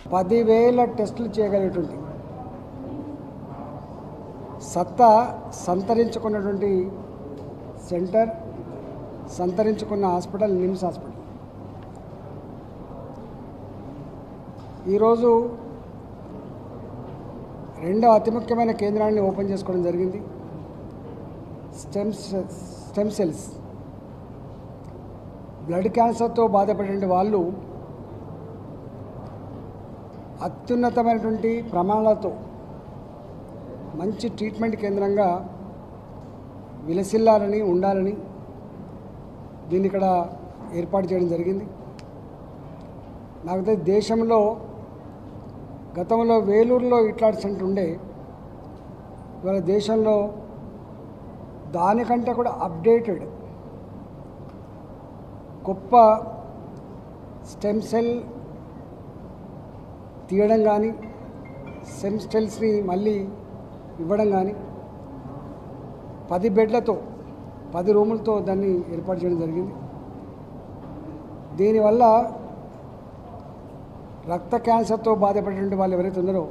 పదివేల టెస్టులు చేయగలిగేటువంటి సత్తా సంతరించుకున్నటువంటి సెంటర్ సంతరించుకున్న హాస్పిటల్ నిమ్స్ హాస్పిటల్ ఈరోజు రెండవ అతి ముఖ్యమైన కేంద్రాన్ని ఓపెన్ చేసుకోవడం జరిగింది స్టెమ్ స్టెమ్ సెల్స్ బ్లడ్ క్యాన్సర్తో బాధపడే వాళ్ళు అత్యున్నతమైనటువంటి ప్రమాణాలతో మంచి ట్రీట్మెంట్ కేంద్రంగా విలసిల్లాలని ఉండాలని దీన్ని ఇక్కడ ఏర్పాటు చేయడం జరిగింది నాకు తెలిసి దేశంలో గతంలో వేలూరులో ఇట్లాంటి సెంటర్ ఉండే ఇవాళ దేశంలో దానికంటే కూడా అప్డేటెడ్ గొప్ప స్టెమ్ సెల్ తీయడం కానీ స్టెమ్ సెల్స్ని మళ్ళీ ఇవ్వడం కానీ పది బెడ్లతో పది రూములతో దాన్ని ఏర్పాటు చేయడం జరిగింది దీనివల్ల రక్త క్యాన్సర్తో బాధపడేటువంటి వాళ్ళు ఎవరైతే ఉన్నారో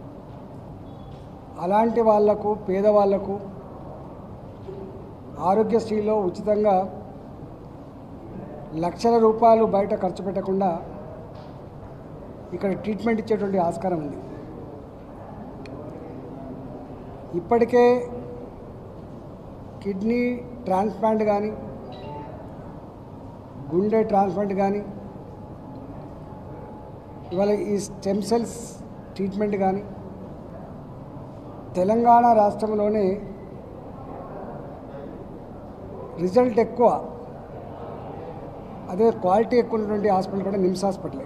అలాంటి వాళ్లకు పేదవాళ్లకు ఆరోగ్యశ్రీలో ఉచితంగా లక్షల రూపాయలు బయట ఖర్చు పెట్టకుండా ఇక్కడ ట్రీట్మెంట్ ఇచ్చేటువంటి ఆస్కారం ఉంది ఇప్పటికే కిడ్నీ ట్రాన్స్ప్లాంట్ కానీ గుండె ట్రాన్స్ప్లాంట్ కానీ ఇవాళ ఈ స్టెమ్ సెల్స్ ట్రీట్మెంట్ కానీ తెలంగాణ రాష్ట్రంలోనే రిజల్ట్ ఎక్కువ అదే క్వాలిటీ ఎక్కువ ఉన్నటువంటి హాస్పిటల్ కూడా నిమ్స్ హాస్పిటలే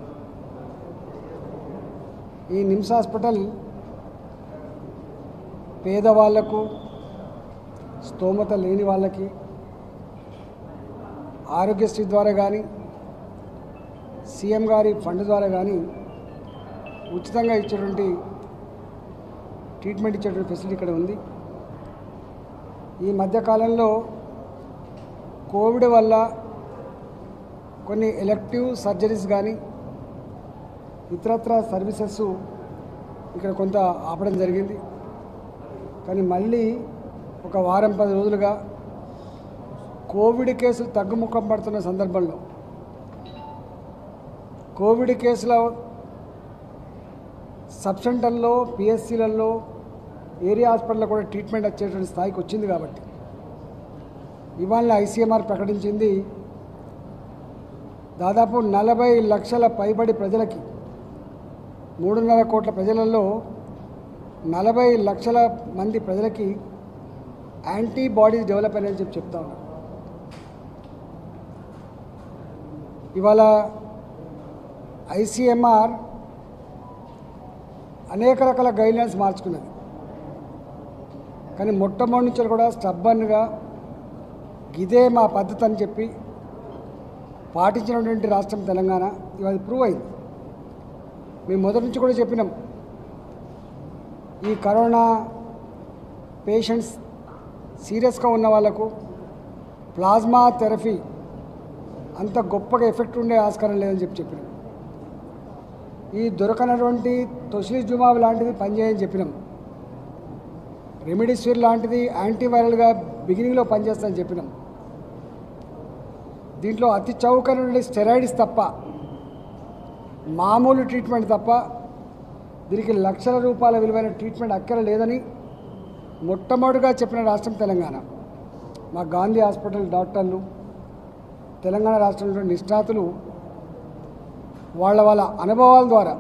ఈ నిమ్స్ హాస్పిటల్ పేదవాళ్లకు స్తోమత లేని వాళ్ళకి ఆరోగ్యశ్రీ ద్వారా కానీ సీఎం గారి ఫండ్ ద్వారా కానీ ఉచితంగా ఇచ్చేటువంటి ట్రీట్మెంట్ ఇచ్చేటువంటి ఫెసిలిటీ ఇక్కడ ఉంది ఈ మధ్యకాలంలో కోవిడ్ వల్ల కొన్ని ఎలక్టివ్ సర్జరీస్ కానీ ఇతరత్ర సర్వీసెస్ ఇక్కడ కొంత ఆపడం జరిగింది కానీ మళ్ళీ ఒక వారం పది రోజులుగా కోవిడ్ కేసులు తగ్గుముఖం పడుతున్న సందర్భంలో కోవిడ్ కేసుల సబ్ సెంటర్లో పిఎస్సీలలో ఏరియా హాస్పిటల్లో కూడా ట్రీట్మెంట్ వచ్చేటువంటి స్థాయికి వచ్చింది కాబట్టి ఇవాళ ఐసీఎంఆర్ ప్రకటించింది దాదాపు నలభై లక్షల పైబడి ప్రజలకి మూడున్నర కోట్ల ప్రజలలో నలభై లక్షల మంది ప్రజలకి యాంటీబాడీస్ డెవలప్ అని చెప్పి చెప్తా ఉన్నారు ఇవాళ ఐసీఎంఆర్ అనేక రకాల గైడ్లైన్స్ మార్చుకున్నది కానీ మొట్టమొదటి నుంచి కూడా స్టబ్బన్గా ఇదే మా పద్ధతి అని చెప్పి పాటించినటువంటి రాష్ట్రం తెలంగాణ ఇవాళ ప్రూవ్ అయింది మేము మొదటి నుంచి కూడా చెప్పినాం ఈ కరోనా పేషెంట్స్ సీరియస్గా ఉన్న వాళ్ళకు ప్లాజ్మా థెరపీ అంత గొప్పగా ఎఫెక్ట్ ఉండే ఆస్కారం లేదని చెప్పి చెప్పినాం ఈ దొరకనటువంటి తొసిలిజుమాబ్ లాంటిది పనిచేయని చెప్పినాం రెమిడిసివిర్ లాంటిది యాంటీవైరల్గా బిగినింగ్లో పనిచేస్తుందని చెప్పినాం దీంట్లో అతి చౌకైన స్టెరాయిడ్స్ తప్ప మామూలు ట్రీట్మెంట్ తప్ప దీనికి లక్షల రూపాయల విలువైన ట్రీట్మెంట్ అక్కర లేదని మొట్టమొదటిగా చెప్పిన రాష్ట్రం తెలంగాణ మా గాంధీ హాస్పిటల్ డాక్టర్లు తెలంగాణ రాష్ట్రంలో నిష్ణాతులు వాళ్ళ వాళ్ళ అనుభవాల ద్వారా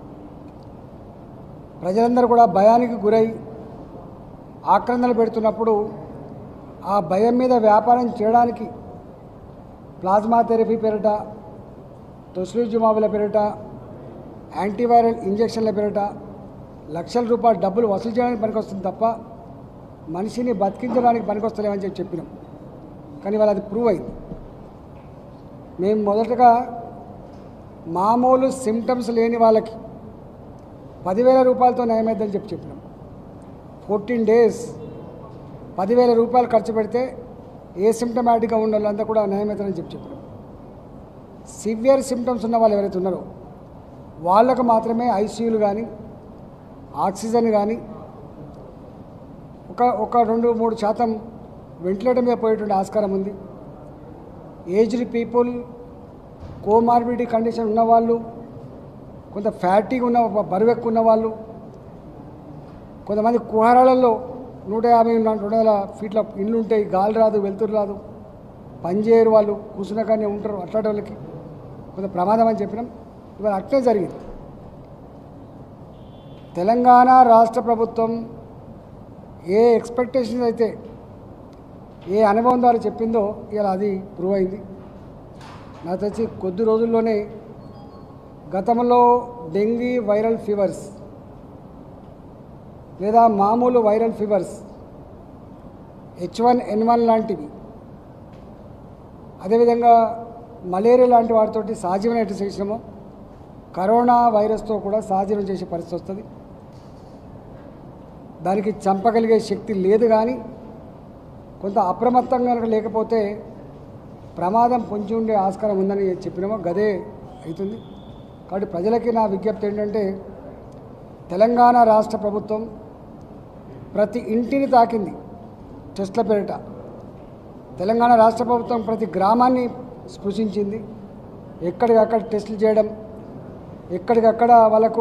ప్రజలందరూ కూడా భయానికి గురై ఆక్రందనలు పెడుతున్నప్పుడు ఆ భయం మీద వ్యాపారం చేయడానికి ప్లాజ్మా థెరపీ పేరిట తొస్లిజుమాబుల పేరిట యాంటీవైరల్ ఇంజక్షన్ల పేరిట లక్షల రూపాయల డబ్బులు వసూలు చేయడానికి పనికొస్తుంది తప్ప మనిషిని బతికించడానికి పనికొస్తలేమని చెప్పి చెప్పినాం కానీ వాళ్ళు అది ప్రూవ్ అయింది మేము మొదటగా మామూలు సిమ్టమ్స్ లేని వాళ్ళకి పదివేల రూపాయలతో నయమైద్దని చెప్పి చెప్పినాం ఫోర్టీన్ డేస్ పదివేల రూపాయలు ఖర్చు పెడితే ఏ సిమ్టమాటిక్గా ఉన్న వాళ్ళంతా కూడా నయమవుతారని చెప్పి చెప్పినాం సివియర్ సిమ్టమ్స్ ఉన్న వాళ్ళు ఎవరైతే ఉన్నారో వాళ్ళకు మాత్రమే ఐసీయూలు కానీ ఆక్సిజన్ కానీ ఒక ఒక రెండు మూడు శాతం వెంటిలేటర్ మీద పోయేటువంటి ఆస్కారం ఉంది ఏజ్డ్ పీపుల్ కోమార్బిడిటీ కండిషన్ ఉన్నవాళ్ళు కొంత ఫ్యాటీగా ఉన్న బరువు ఎక్కువ ఉన్న వాళ్ళు కొంతమంది కుహారాలలో నూట యాభై ఉన్న- రెండు వందల ఫీట్ల ఇల్లు ఉంటాయి గాలి రాదు వెలుతురు రాదు పని చేయరు వాళ్ళు కూర్చున్న కానీ ఉంటారు అట్లాంటి వాళ్ళకి కొంత ప్రమాదం అని చెప్పినాం ఇవాళ అట్లే జరిగింది తెలంగాణ రాష్ట్ర ప్రభుత్వం ఏ ఎక్స్పెక్టేషన్స్ అయితే ఏ అనుభవం ద్వారా చెప్పిందో ఇలా అది ప్రూవ్ అయింది నాకు తెలిసి కొద్ది రోజుల్లోనే గతంలో డెంగీ వైరల్ ఫీవర్స్ లేదా మామూలు viral fevers H one N one లాంటివి అదేవిధంగా మలేరియా లాంటి వాటితోటి సహజీవనం ఎట్టు చేసినామో కరోనా వైరస్తో కూడా సహజీవనం చేసే పరిస్థితి వస్తుంది దానికి చంపగలిగే శక్తి లేదు కానీ కొంత అప్రమత్తంగా కనుక లేకపోతే ప్రమాదం పొంచి ఉండే ఆస్కారం ఉందని చెప్పినామో గదే అవుతుంది కాబట్టి ప్రజలకి నా విజ్ఞప్తి ఏంటంటే తెలంగాణ రాష్ట్ర ప్రభుత్వం ప్రతి ఇంటిని తాకింది టెస్ట్ల పేరిట తెలంగాణ రాష్ట్ర ప్రభుత్వం ప్రతి గ్రామాన్ని స్పృశించింది ఎక్కడికక్కడ టెస్టులు చేయడం ఎక్కడికక్కడ వాళ్ళకు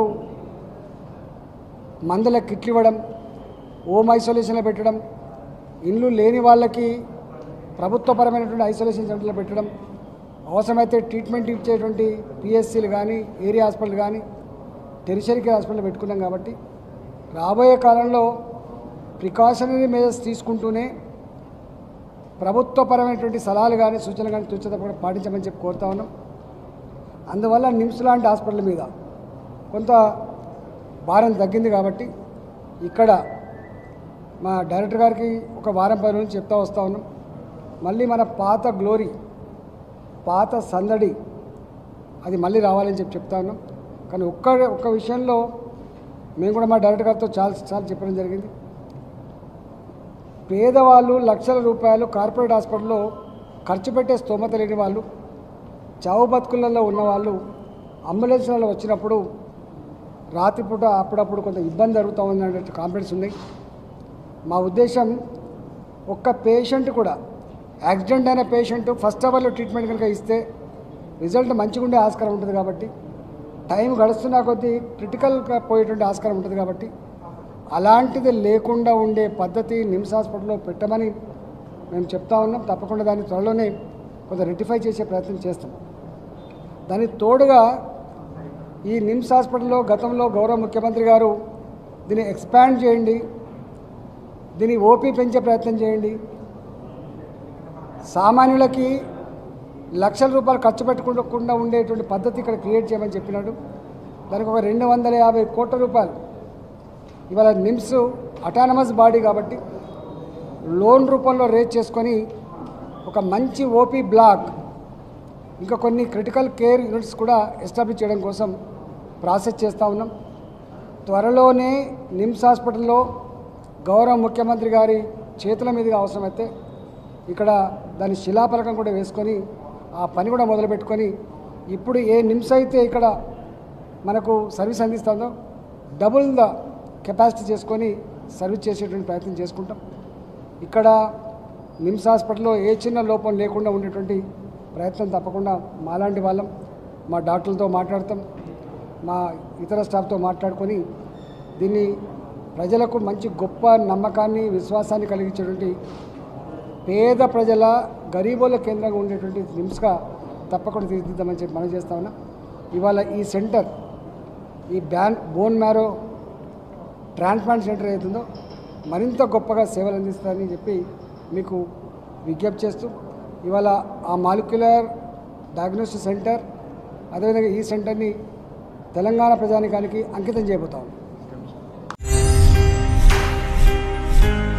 మందుల కిట్లు ఇవ్వడం హోమ్ ఐసోలేషన్లో పెట్టడం ఇండ్లు లేని వాళ్ళకి ప్రభుత్వపరమైనటువంటి ఐసోలేషన్ సెంటర్లో పెట్టడం అవసరమైతే ట్రీట్మెంట్ ఇచ్చేటువంటి పిఎస్సీలు కానీ ఏరియా హాస్పిటల్ కానీ టెరిషరీ కేర్ హాస్పిటల్ పెట్టుకున్నాం కాబట్టి రాబోయే కాలంలో ప్రికాషనరీ మెజర్స్ తీసుకుంటూనే ప్రభుత్వపరమైనటువంటి సలహాలు కానీ సూచనలు కానీ తూచత కూడా పాటించమని చెప్పి కోరుతా ఉన్నాం అందువల్ల నిమ్స్ లాంటి హాస్పిటల్ మీద కొంత భారం తగ్గింది కాబట్టి ఇక్కడ మా డైరెక్టర్ గారికి ఒక వారం పది నుంచి చెప్తా వస్తూ ఉన్నాం మళ్ళీ మన పాత గ్లోరీ పాత సందడి అది మళ్ళీ రావాలని చెప్పి చెప్తా ఉన్నాం కానీ ఒక్క ఒక్క విషయంలో మేము కూడా మా డైరెక్టర్ గారితో చాలా చాలా చెప్పడం జరిగింది పేదవాళ్ళు లక్షల రూపాయలు కార్పొరేట్ హాస్పిటల్లో ఖర్చు పెట్టే స్తోమత లేని వాళ్ళు చావు బతుకులలో ఉన్నవాళ్ళు అంబులెన్స్లలో వచ్చినప్పుడు రాత్రిపూట అప్పుడప్పుడు కొంత ఇబ్బంది జరుగుతూ ఉందనే కాంప్లైంట్స్ ఉన్నాయి మా ఉద్దేశం ఒక్క పేషెంట్ కూడా యాక్సిడెంట్ అయిన పేషెంట్ ఫస్ట్ అవర్లో ట్రీట్మెంట్ కనుక ఇస్తే రిజల్ట్ మంచిగా ఉండే ఆస్కారం ఉంటుంది కాబట్టి టైం గడుస్తున్న కొద్దీ క్రిటికల్గా పోయేటువంటి ఆస్కారం ఉంటుంది కాబట్టి అలాంటిది లేకుండా ఉండే పద్ధతి నిమ్స్ హాస్పిటల్లో పెట్టమని మేము చెప్తా ఉన్నాం తప్పకుండా దాన్ని త్వరలోనే కొంత రెక్టిఫై చేసే ప్రయత్నం చేస్తాం దానికి తోడుగా ఈ నిమ్స్ హాస్పిటల్లో గతంలో గౌరవ ముఖ్యమంత్రి గారు దీన్ని ఎక్స్పాండ్ చేయండి దీన్ని ఓపీ పెంచే ప్రయత్నం చేయండి సామాన్యులకి లక్షల రూపాయలు ఖర్చు పెట్టకుండా ఉండేటువంటి పద్ధతి ఇక్కడ క్రియేట్ చేయమని చెప్పినాడు దానికి ఒక రెండు వందల యాభై కోట్ల రూపాయలు ఇవాళ నిమ్స్ అటానమస్ బాడీ కాబట్టి లోన్ రూపంలో రేజ్ చేసుకొని ఒక మంచి ఓపీ బ్లాక్ ఇంకా కొన్ని క్రిటికల్ కేర్ యూనిట్స్ కూడా ఎస్టాబ్లిష్ చేయడం కోసం ప్రాసెస్ చేస్తూ ఉన్నాం త్వరలోనే నిమ్స్ హాస్పిటల్లో గౌరవ ముఖ్యమంత్రి గారి చేతుల మీదుగా అవసరమైతే ఇక్కడ దాని శిలాఫలకం కూడా వేసుకొని ఆ పని కూడా మొదలుపెట్టుకొని ఇప్పుడు ఏ నిమ్స్ అయితే ఇక్కడ మనకు సర్వీస్ అందిస్తుందో డబుల్ ద కెపాసిటీ చేసుకొని సర్వీస్ చేసేటువంటి ప్రయత్నం చేసుకుంటాం ఇక్కడ నిమ్స్ హాస్పిటల్లో ఏ చిన్న లోపం లేకుండా ఉండేటువంటి ప్రయత్నం తప్పకుండా మాలాంటి వాళ్ళం మా డాక్టర్లతో మాట్లాడతాం మా ఇతర స్టాఫ్తో మాట్లాడుకొని దీన్ని ప్రజలకు మంచి గొప్ప నమ్మకాన్ని విశ్వాసాన్ని కలిగించేటువంటి పేద ప్రజల గరీబుల కేంద్రంగా ఉండేటువంటి నిమ్స్గా తప్పకుండా తీర్చిదిద్దామని చెప్పి మనం చేస్తా ఉన్నాం ఇవాళ ఈ సెంటర్ ఈ బ్యాన్ బోన్ మ్యారో ట్రాన్స్ప్లాంట్ సెంటర్ అవుతుందో మరింత గొప్పగా సేవలు అందిస్తారని చెప్పి మీకు విజ్ఞప్తి చేస్తూ ఇవాళ ఆ మాలిక్యులర్ డయాగ్నోస్టిక్ సెంటర్ అదేవిధంగా ఈ సెంటర్ని తెలంగాణ ప్రజానికానికి అంకితం చేయబోతా ఉన్నాం